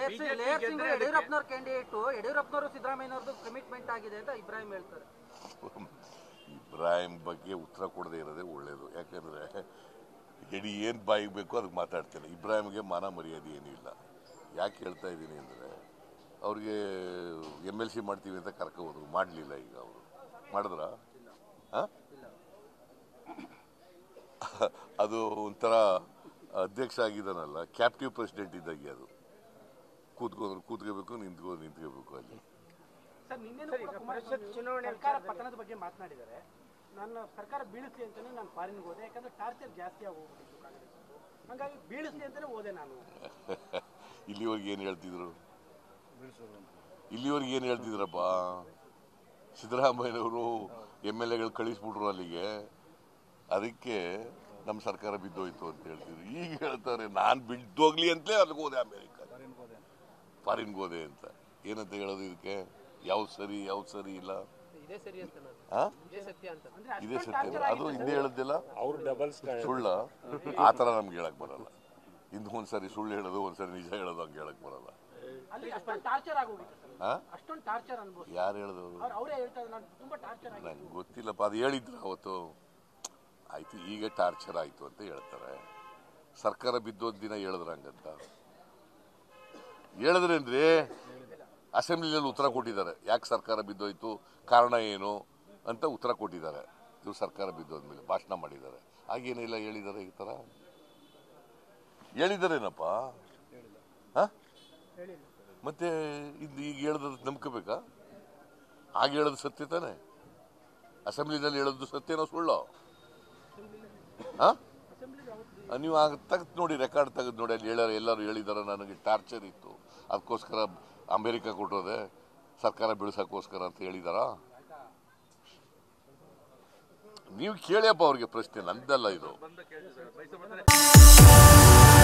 Layers layering ಯಡಿಯೂರಪ್ಪನವ್ರ candidate ಯಡಿಯೂರಪ್ಪನವರು ಸಿದ್ದರಾಮಯ್ಯನವ್ರದ್ದು ಕಮಿಟ್ಮೆಂಟ್ ಆಗಿದೆ ಅಂತ ಇಬ್ರಾಹಿಂ ಹೇಳ್ತಾರೆ ಇಬ್ರಾಹಿಂ ಬಗ್ಗೆ ಉತ್ತರ ಕೊಡದೇ ಇರೋದೇ ಒಳ್ಳೇದು ಯಾಕಂದ್ರೆ ಎಡಿ ಏನು ಬಾಯಿಗೆ ಬೇಕೋ ಅದಕ್ಕೆ ಮಾತಾಡ್ತೇನೆ ಇಬ್ರಾಹಿಂಗೆ ಮಾನ ಮರ್ಯಾದೆ ಏನೂ ಇಲ್ಲ ಯಾಕೆ ಹೇಳ್ತಾ ಇದ್ದೀನಿ ಅಂದರೆ ಅವ್ರಿಗೆ ಎಮ್ ಎಲ್ ಸಿ ಮಾಡ್ತೀವಿ ಅಂತ ಕರ್ಕೊ ಹೋದ್ರು ಮಾಡಲಿಲ್ಲ ಈಗ ಅವರು ಮಾಡಿದ್ರ ಹಾಂ ಅದು ಒಂಥರ ಅಧ್ಯಕ್ಷ ಆಗಿದ್ದಾನಲ್ಲ ಕ್ಯಾಪ್ಟಿವ್ ಪ್ರೆಸಿಡೆಂಟ್ ಇದ್ದಾಗೆ ಅದು ಕೂತ್ಕೊಂಡ್ರೆ ಕೂತ್ಕೋಬೇಕು ನಿಂತ್ಕೊ ನಿಂತ್ಕೋಬೇಕು ಅಲ್ಲಿ ಸರ್ ನಿನ್ನೆ ಕೂಡ ಕುಮಾರಸ್ವಾಮಿ ಚುನಾವಣೆ ಸರ್ಕಾರ ಪತನದ ಬಗ್ಗೆ ಮಾತನಾಡಿದ್ದಾರೆ ನನ್ನ ಸರ್ಕಾರ ಬೀಳಿಸ್ಲಿ ಅಂತಾನೆ ನಾನು ಫಾರಿನ್ಗೆ ಹೋದೆ ಯಾಕಂದ್ರೆ ಟಾರ್ಚರ್ ಜಾಸ್ತಿ ಆಗೋಗ್ಬಿಟ್ಟಿತ್ತು ಕಾಂಗ್ರೆಸ್ ಹಂಗಾಗಿ ಬೀಳಿಸ್ಲಿ ಅಂತಾನೆ ಹೋದೆ ನಾನು ಇಲ್ಲಿವರೆಗೆ ಏನು ಹೇಳ್ತಿದ್ರು ಇಲ್ಲಿವರೆಗೆ ಏನು ಹೇಳ್ತಿದ್ರಪ್ಪ ಸಿದ್ದರಾಮಯ್ಯನವರು ಎಮ್ ಎಲ್ ಎಗಳು ಕಳಿಸ್ಬಿಟ್ರು ಅಲ್ಲಿಗೆ ಅದಕ್ಕೆ ನಮ್ಮ ಸರ್ಕಾರ ಬಿದ್ದೋಯ್ತು ಅಂತ ಹೇಳ್ತಿದ್ರು ಈಗ ಹೇಳ್ತಾರೆ ನಾನು ಬಿದ್ದೋಗ್ಲಿ ಅಂತಲೇ ಅಲ್ಲಿಗೆ ಹೋದೆ ಅಮೇರಿಕ ಫಾರಿನ್ಗೆ ಹೋದೆ ಅಂತ ಏನಂತ ಹೇಳೋದು ಇದಕ್ಕೆ ಯಾವ್ದು ಸರಿ ಯಾವ್ದು ಸರಿ ಇಲ್ಲ ಇದೇ ಸರಿ ಅಂತ ನಾನು ಆ? ಇದೇ ಸತ್ಯ ಅಂತ ಅಂದ್ರೆ ಇದೇ ಅಷ್ಟೊಂದು ಸತ್ಯ ಟಾರ್ಚರ್ ಅದು ಹಿಂದೆ ಹೇಳೋದಿಲ್ಲ ಅವ್ರು ಡಬಲ್ ಸುಳ್ಳ ಆ ಥರ ನಮ್ಗೆ ಹೇಳಕ್ ಬರಲ್ಲ ಇಂದು ಒಂದ್ಸರಿ ಸುಳ್ಳು ಹೇಳೋದು ಒಂದ್ಸರಿ ನಿಜ ಹೇಳೋದು ಹಂಗೆ ಹೇಳಕ್ ಬರಲ್ಲ ಅಲ್ಲಿ ಅಷ್ಟೊಂದು ಟಾರ್ಚರ್ ಆಗೋಗಿತ್ತು ಸರ್ ಆ? ಅಷ್ಟೊಂದು ಟಾರ್ಚರ್ ಅನ್ಬೋದು ಯಾರು ಹೇಳಿದವರು ಅವ್ರು ಅವರೇ ಹೇಳ್ತಾ ಇದ್ದಾರೆ ನಾನು ತುಂಬಾ ಟಾರ್ಚರ್ ಆಗಿದೆ ನಂಗೆ ಗೊತ್ತಿಲ್ಲಪ್ಪ ಅದು ಹೇಳಿದ್ರು ಅವತ್ತು ಆಯ್ತು ಈಗ ಟಾರ್ಚರ್ ಆಯ್ತು ಅಂತ ಹೇಳ್ತಾರೆ ಸರ್ಕಾರ ಬಿದ್ದೋದ್ ದಿನ ಹೇಳಿದ್ರ ಹಂಗಂತ ಹೇಳಿದ್ರೇನ್ರಿ ಅಸೆಂಬ್ಲಿನಲ್ಲಿ ಉತ್ತರ ಕೊಟ್ಟಿದ್ದಾರೆ ಯಾಕೆ ಸರ್ಕಾರ ಬಿದ್ದೋಯ್ತು ಕಾರಣ ಏನು ಅಂತ ಉತ್ತರ ಕೊಟ್ಟಿದ್ದಾರೆ ಇವ್ರು ಸರ್ಕಾರ ಬಿದ್ದೋದ್ಮೇಲೆ ಭಾಷಣ ಮಾಡಿದ್ದಾರೆ ಹಾಗೇನಿಲ್ಲ ಹೇಳಿದ್ದಾರೆ ಈ ಥರ ಹೇಳಿದಾರೇನಪ್ಪ ಹ? ಮತ್ತೆ ಇದು ಈಗ ಹೇಳಿದ್ರೆ ನಂಬ್ಕೋಬೇಕಾ ಆಗ ಹೇಳೋದು ಸತ್ಯ ತಾನೆ ಅಸೆಂಬ್ಲಿನಲ್ಲಿ ಹೇಳೋದು ಸತ್ಯನೋ ಸುಳ್ಳು ಹಾ ನೀವು ಆಗ ತೆಗೆದು ನೋಡಿ ರೆಕಾರ್ಡ್ ತೆಗೆದು ನೋಡಿ ಅಲ್ಲಿ ಹೇಳೋರು ಎಲ್ಲರೂ ಹೇಳಿದಾರೆ ನನಗೆ ಟಾರ್ಚರ್ ಇತ್ತು ಅದಕ್ಕೋಸ್ಕರ ಅಮೆರಿಕ ಕೊಟ್ಟೋದೆ ಸರ್ಕಾರ ಬೀಳ್ಸಕ್ಕೋಸ್ಕರ ಅಂತ ಹೇಳಿದಾರ ನೀವು ಕೇಳ್ಯಪ್ಪ ಅವ್ರಿಗೆ ಪ್ರಶ್ನೆ ನಂದಲ್ಲ ಇದು